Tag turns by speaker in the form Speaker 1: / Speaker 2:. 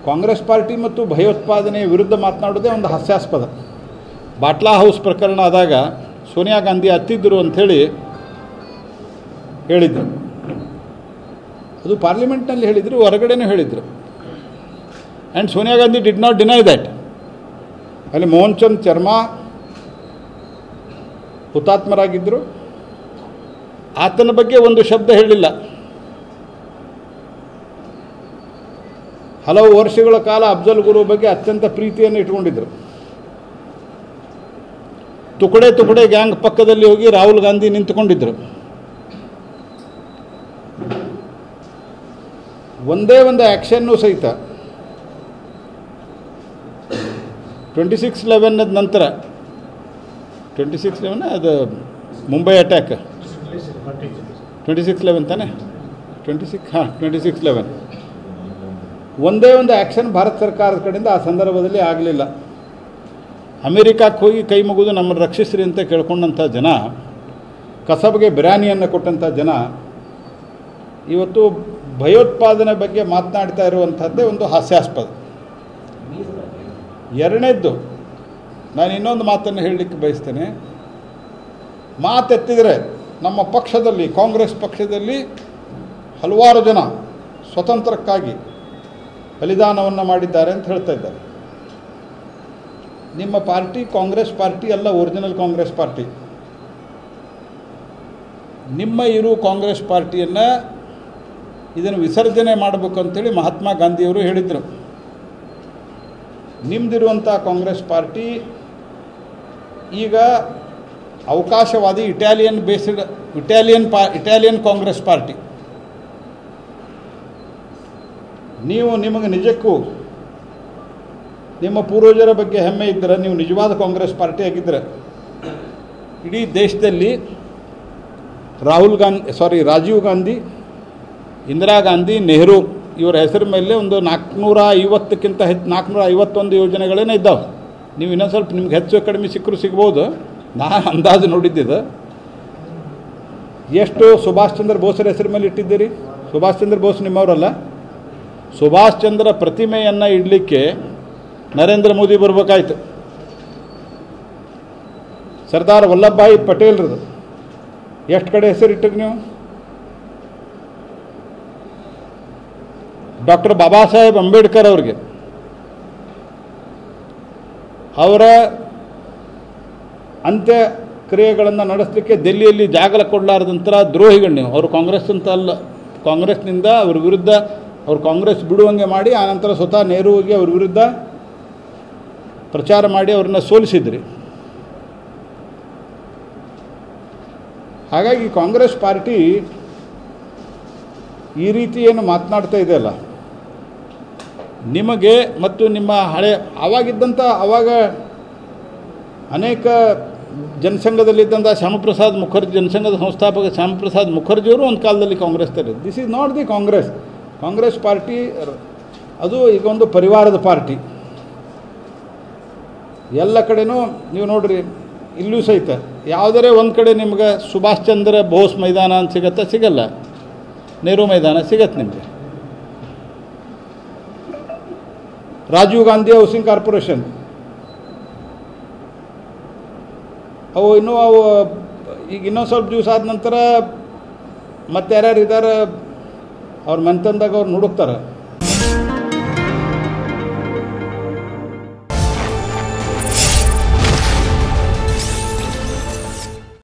Speaker 1: Congress party ಮತ್ತು ಭಯೋತ್ಪಾದನೆಯ ವಿರುದ್ಧ ಮಾತನಾಡೋದೇ ಒಂದು ಹಾಸ್ಯಾಸ್ಪದ ಬಾಟ್ಲಾ ಹೌಸ್ ಪ್ರಕರಣ ಆದಾಗ ಸೋನಿಯಾ ಗಾಂಧಿ ಹತ್ತಿದ್ದರು ಅಂಥೇಳಿ ಹೇಳಿದ್ರು ಅದು ಪಾರ್ಲಿಮೆಂಟ್ನಲ್ಲಿ ಹೇಳಿದರು ಹೊರಗಡೆನೂ ಹೇಳಿದರು and Sonia Gandhi did not deny that ಅಲ್ಲಿ ಮೋಹನ್ ಚಂದ್ ಚರ್ಮಾ ಹುತಾತ್ಮರಾಗಿದ್ದರು ಆತನ ಬಗ್ಗೆ ಒಂದು ಶಬ್ದ ಹೇಳಿಲ್ಲ ಹಲವು ವರ್ಷಗಳ ಕಾಲ ಅಫ್ಜಲ್ ಗುರು ಬಗ್ಗೆ ಅತ್ಯಂತ ಪ್ರೀತಿಯನ್ನು ಇಟ್ಕೊಂಡಿದ್ದರು ತುಕಡೆ ತುಕಡೆ ಗ್ಯಾಂಗ್ ಪಕ್ಕದಲ್ಲಿ ಹೋಗಿ ರಾಹುಲ್ ಗಾಂಧಿ ನಿಂತುಕೊಂಡಿದ್ದರು ಒಂದೇ ಒಂದು ಆ್ಯಕ್ಷನ್ನು ಸಹಿತ ಟ್ವೆಂಟಿ ಸಿಕ್ಸ್ ಲೆವೆನ್ನದ ನಂತರ ಟ್ವೆಂಟಿ ಸಿಕ್ಸ್ ಲೆವೆನ್ ಅದು Mumbai attack twenty six eleven ತಾನೆ ಟ್ವೆಂಟಿ ಸಿಕ್ಸ್ ಹಾಂ ಟ್ವೆಂಟಿ ಸಿಕ್ಸ್ ಲೆವೆನ್ ಒಂದೇ ಒಂದು ಆ್ಯಕ್ಷನ್ ಭಾರತ ಸರ್ಕಾರದ ಕಡೆಯಿಂದ ಆ ಸಂದರ್ಭದಲ್ಲಿ ಆಗಲಿಲ್ಲ ಅಮೇರಿಕಕ್ಕೆ ಹೋಗಿ ಕೈ ಮುಗಿದು ನಮ್ಮನ್ನು ರಕ್ಷಿಸ್ರಿ ಅಂತ ಕೇಳ್ಕೊಂಡಂಥ ಜನ ಕಸಬ್ಗೆ ಬಿರಿಯಾನಿಯನ್ನು ಕೊಟ್ಟಂಥ ಜನ ಇವತ್ತು ಭಯೋತ್ಪಾದನೆ ಬಗ್ಗೆ ಮಾತನಾಡ್ತಾ ಇರುವಂಥದ್ದೇ ಒಂದು ಹಾಸ್ಯಾಸ್ಪದ ಎರಡನೇದ್ದು ನಾನು ಇನ್ನೊಂದು ಮಾತನ್ನು ಹೇಳಲಿಕ್ಕೆ ಬಯಸ್ತೇನೆ ಮಾತೆತ್ತಿದರೆ ನಮ್ಮ ಪಕ್ಷದಲ್ಲಿ ಕಾಂಗ್ರೆಸ್ ಪಕ್ಷದಲ್ಲಿ ಹಲವಾರು ಜನ ಸ್ವತಂತ್ರಕ್ಕಾಗಿ ಬಲಿದಾನವನ್ನು ಮಾಡಿದ್ದಾರೆ ಅಂತ ಹೇಳ್ತಾ ಇದ್ದಾರೆ ನಿಮ್ಮ ಪಾರ್ಟಿ ಕಾಂಗ್ರೆಸ್ ಪಾರ್ಟಿ ಅಲ್ಲ ಒರಿಜಿನಲ್ ಕಾಂಗ್ರೆಸ್ ಪಾರ್ಟಿ ನಿಮ್ಮ ಇರು ಕಾಂಗ್ರೆಸ್ ಪಾರ್ಟಿಯನ್ನು ಇದನ್ನು ವಿಸರ್ಜನೆ ಮಾಡಬೇಕು ಅಂತೇಳಿ ಮಹಾತ್ಮ ಗಾಂಧಿಯವರು ಹೇಳಿದರು ನಿಮ್ಮದಿರುವಂಥ ಕಾಂಗ್ರೆಸ್ ಪಾರ್ಟಿ ಈಗ ಅವಕಾಶವಾದಿ ಇಟಾಲಿಯನ್ ಬೇಸ್ಡ್ ಇಟಾಲಿಯನ್ ಪಾ ಇಟಾಲಿಯನ್ ಕಾಂಗ್ರೆಸ್ ಪಾರ್ಟಿ ನೀವು ನಿಮಗೆ ನಿಜಕ್ಕೂ ನಿಮ್ಮ ಪೂರ್ವಜರ ಬಗ್ಗೆ ಹೆಮ್ಮೆ ಇದ್ದರೆ ನೀವು ನಿಜವಾದ ಕಾಂಗ್ರೆಸ್ ಪಾರ್ಟಿ ಆಗಿದ್ದರೆ ಇಡೀ ದೇಶದಲ್ಲಿ ರಾಹುಲ್ ಗಾಂಧಿ ಸಾರಿ ರಾಜೀವ್ ಗಾಂಧಿ ಇಂದಿರಾ ಗಾಂಧಿ ನೆಹರು ಇವರ ಹೆಸರ ಮೇಲೆ ಒಂದು ನಾಲ್ಕುನೂರ ಐವತ್ತಕ್ಕಿಂತ ಹೆಚ್ಚು ನಾಲ್ಕುನೂರ ಐವತ್ತೊಂದು ಯೋಜನೆಗಳೇನೇ ಇದ್ದಾವೆ ನೀವು ಇನ್ನೊಂದು ಸ್ವಲ್ಪ ನಿಮ್ಗೆ ಹೆಚ್ಚು ಕಡಿಮೆ ಸಿಕ್ಕರು ಸಿಗ್ಬೋದು ನಾನು ಅಂದಾಜು ನೋಡಿದ್ದಿದ್ದು ಎಷ್ಟು ಸುಭಾಷ್ ಚಂದ್ರ ಬೋಸರ ಹೆಸರ ಮೇಲೆ ಇಟ್ಟಿದ್ದೀರಿ ಸುಭಾಷ್ ಚಂದ್ರ ಬೋಸ್ ನಿಮ್ಮವರಲ್ಲ ಸುಭಾಷ್ ಚಂದ್ರ ಪ್ರತಿಮೆಯನ್ನು ಇಡಲಿಕ್ಕೆ ನರೇಂದ್ರ ಮೋದಿ ಬರಬೇಕಾಯ್ತು ಸರ್ದಾರ್ ವಲ್ಲಭಭಾಯಿ ಪಟೇಲ್ರದು ಎಷ್ಟು ಕಡೆ ಹೆಸರಿಟ್ಟಿರಿ ನೀವು ಡಾಕ್ಟರ್ ಬಾಬಾ ಸಾಹೇಬ್ ಅಂಬೇಡ್ಕರ್ ಅವ್ರಿಗೆ ಅವರ ಅಂತ್ಯಕ್ರಿಯೆಗಳನ್ನು ನಡೆಸಲಿಕ್ಕೆ ದೆಲ್ಲಿಯಲ್ಲಿ ಜಾಗಲ ಕೊಡಲಾರದಂಥ ದ್ರೋಹಿಗಳು ನೀವು ಅವರು ಕಾಂಗ್ರೆಸ್ ಅಂತ ಅಲ್ಲ ಕಾಂಗ್ರೆಸ್ನಿಂದ ಅವ್ರ ವಿರುದ್ಧ ಅವ್ರು ಕಾಂಗ್ರೆಸ್ ಬಿಡುವಂಗೆ ಮಾಡಿ ಆನಂತರ ಸ್ವತಃ ನೆಹರು ಹೋಗಿ ಅವ್ರ ವಿರುದ್ಧ ಪ್ರಚಾರ ಮಾಡಿ ಅವ್ರನ್ನ ಸೋಲಿಸಿದ್ರಿ ಹಾಗಾಗಿ ಕಾಂಗ್ರೆಸ್ ಪಾರ್ಟಿ ಈ ರೀತಿ ಏನು ಮಾತನಾಡ್ತಾ ಇದೆಯಲ್ಲ ನಿಮಗೆ ಮತ್ತು ನಿಮ್ಮ ಹಳೆ ಆವಾಗಿದ್ದಂಥ ಆವಾಗ ಅನೇಕ ಜನಸಂಘದಲ್ಲಿದ್ದಂಥ ಶ್ಯಾಮಪ್ರಸಾದ್ ಮುಖರ್ಜಿ ಜನಸಂಘದ ಸಂಸ್ಥಾಪಕ ಶ್ಯಾಮಪ್ರಸಾದ್ ಮುಖರ್ಜಿಯವರು ಒಂದು ಕಾಲದಲ್ಲಿ ಕಾಂಗ್ರೆಸ್ ತಾರೆ this is not the Congress Congress party ಅದು ಈಗ ಒಂದು ಪರಿವಾರದ ಪಾರ್ಟಿ ಎಲ್ಲ ಕಡೆನೂ ನೀವು ನೋಡ್ರಿ ಇಲ್ಲೂ ಸಹಿತ ಯಾವುದರೇ ಒಂದು ಕಡೆ ನಿಮ್ಗೆ ಸುಭಾಷ್ ಚಂದ್ರ ಬೋಸ್ ಮೈದಾನ ಅಂತ ಸಿಗತ್ತಾ ಸಿಗಲ್ಲ ನೆಹರು ಮೈದಾನ ಸಿಗತ್ತೆ ನಿಮಗೆ ರಾಜೀವ್ ಗಾಂಧಿ ಹೌಸಿಂಗ್ ಕಾರ್ಪೊರೇಷನ್ ಅವು ಇನ್ನೂ ಅವು ಈಗ ಇನ್ನೊಂದು ಸ್ವಲ್ಪ ದಿವಸ ಆದ ನಂತರ ಮತ್ತೆ ಯಾರ್ಯಾರು ಇದ್ದಾರೆ ಅವ್ರ ಮನೆತನದಾಗ ಅವ್ರು ಹುಡುಕ್ತಾರೆ